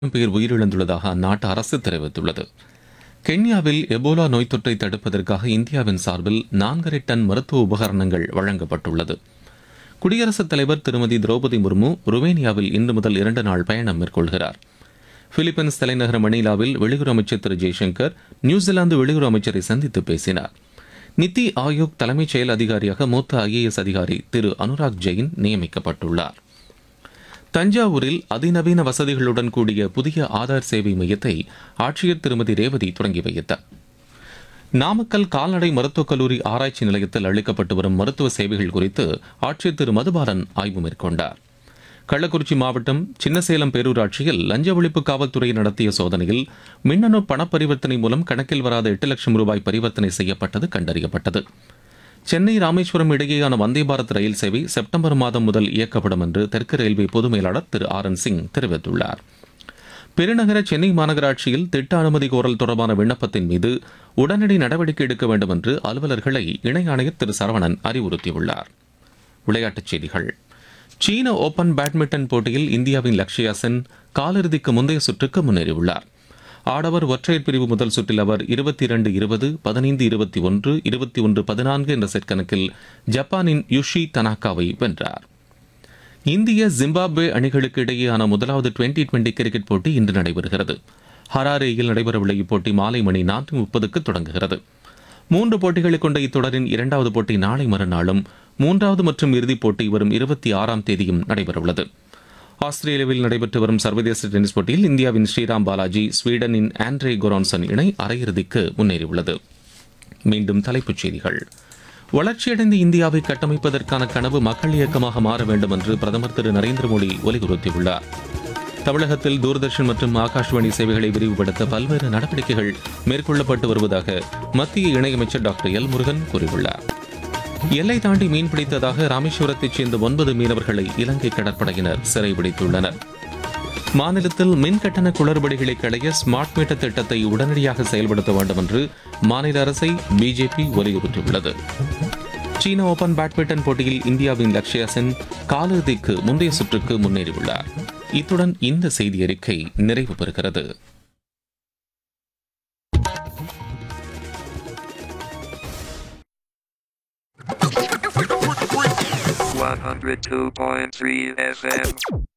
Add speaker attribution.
Speaker 1: பேர் உயிரிழந்துள்ளதாக அந்நாட்டு அரசு தெரிவித்துள்ளது கென்யாவில் எபோலா நோய் தொற்றை தடுப்பதற்காக இந்தியாவின் சார்பில் நான்கரை டன் மருத்துவ உபகரணங்கள் வழங்கப்பட்டுள்ளது குடியரசுத் தலைவர் திருமதி திரௌபதி முர்மு ருமேனியாவில் இன்று முதல் இரண்டு நாள் பயணம் மேற்கொள்கிறார் பிலிப்பைன்ஸ் தலைநகர் மணிலாவில் வெளியுறவு அமைச்சர் திரு ஜெய்சங்கர் நியூசிலாந்து வெளியுறவு அமைச்சரை சந்தித்து பேசினார் நித்தி ஆயோக் தலைமைச் செயல் அதிகாரியாக மூத்த ஐஏஎஸ் அதிகாரி திரு அனுராக் ஜெயின் நியமிக்கப்பட்டுள்ளார் தஞ்சாவூரில் அதிநவீன வசதிகளுடன் கூடிய புதிய ஆதார் சேவை மையத்தை ஆட்சியர் திருமதி ரேவதி தொடங்கி வைத்தார் நாமக்கல் கால்நடை மருத்துவக் கல்லூரி ஆராய்ச்சி நிலையத்தில் அளிக்கப்பட்டு வரும் மருத்துவ சேவைகள் குறித்து ஆட்சியர் திரு மதுபாலன் ஆய்வு மேற்கொண்டார் கள்ளக்குறிச்சி மாவட்டம் சின்னசேலம் பேரூராட்சியில் லஞ்ச ஒழிப்பு காவல்துறை நடத்திய சோதனையில் மின்னணு பண பரிவர்த்தனை மூலம் கணக்கில் வராத எட்டு லட்சம் ரூபாய் பரிவர்த்தனை செய்யப்பட்டது கண்டறியப்பட்டது சென்னை ராமேஸ்வரம் இடையேயான வந்தே பாரத் ரயில் சேவை செப்டம்பர் மாதம் முதல் இயக்கப்படும் என்று தெற்கு ரயில்வே பொது மேலாளர் திரு ஆர் என் சிங் தெரிவித்துள்ளார் பெருநகர சென்னை மாநகராட்சியில் திட்ட அனுமதி கோரல் தொடர்பான விண்ணப்பத்தின் மீது உடனடி நடவடிக்கை எடுக்க வேண்டும் என்று அலுவலர்களை இணை ஆணையர் திரு சரவணன் அறிவுறுத்தியுள்ளார் விளையாட்டுச் செய்திகள் சீன ஓபன் பேட்மிண்டன் போட்டியில் இந்தியாவின் லக்ஷயா சென் காலிறுதிக்கு முந்தைய சுற்றுக்கு முன்னேறியுள்ளார் ஆடவர் ஒற்றையர் பிரிவு முதல் சுற்றில் அவர் இருபத்தி இரண்டு இருபது பதினைந்து இருபத்தி ஒன்று இருபத்தி ஒன்று பதினான்கு என்ற செட் கணக்கில் ஜப்பானின் யுஷி தனாகாவை வென்றார் இந்திய ஜிம்பாப்வே அணிகளுக்கு இடையேயான முதலாவது டுவெண்டி டுவெண்டி கிரிக்கெட் போட்டி இன்று நடைபெறுகிறது ஹராரேயில் நடைபெறவுள்ள இப்போட்டி மாலை மணி நான்கு முப்பதுக்கு தொடங்குகிறது மூன்று போட்டிகளை கொண்ட இத்தொடரின் இரண்டாவது போட்டி நாளை மறுநாளும் மூன்றாவது மற்றும் இறுதிப் போட்டி வரும் இருபத்தி ஆறாம் தேதியும் நடைபெறவுள்ளது ஆஸ்திரேலியாவில் நடைபெற்று வரும் சர்வதேச டென்னிஸ் போட்டியில் இந்தியாவின் ஸ்ரீராம் பாலாஜி ஸ்வீடனின் ஆண்ட்ரே கொரான்சன் இணை அரையிறுதிக்கு முன்னேறியுள்ளது மீண்டும் தலைப்புச் செய்திகள் வளர்ச்சியடைந்த இந்தியாவை கட்டமைப்பதற்கான கனவு மக்கள் இயக்கமாக மாற வேண்டும் என்று பிரதமர் திரு நரேந்திர மோடி வலியுறுத்தியுள்ளார் தமிழகத்தில் தூர்தர்ஷன் மற்றும் ஆகாஷ்வாணி சேவைகளை விரிவுபடுத்த பல்வேறு நடவடிக்கைகள் மேற்கொள்ளப்பட்டு வருவதாக மத்திய இணையமைச்சர் டாக்டர் எல் முருகன் கூறியுள்ளார் எல்லை தாண்டி மீன் பிடித்ததாக ராமேஸ்வரத்தைச் சேர்ந்த ஒன்பது மீனவர்களை இலங்கை கடற்படையினர் சிறைபிடித்துள்ளனர் மாநிலத்தில் மின் கட்டண குளறுபடிகளை களைய ஸ்மார்ட் மீட்டர் திட்டத்தை உடனடியாக செயல்படுத்த வேண்டும் என்று மாநில அரசை பிஜேபி வலியுறுத்தியுள்ளது சீன ஓபன் பேட்மிண்டன் போட்டியில் இந்தியாவின் லக்ஷயா சென் காலிறுதிக்கு முந்தைய சுற்றுக்கு முன்னேறியுள்ளார் இத்துடன் இந்த செய்தி அறிக்கை நிறைவு பெறுகிறது
Speaker 2: One hundred two point three FM.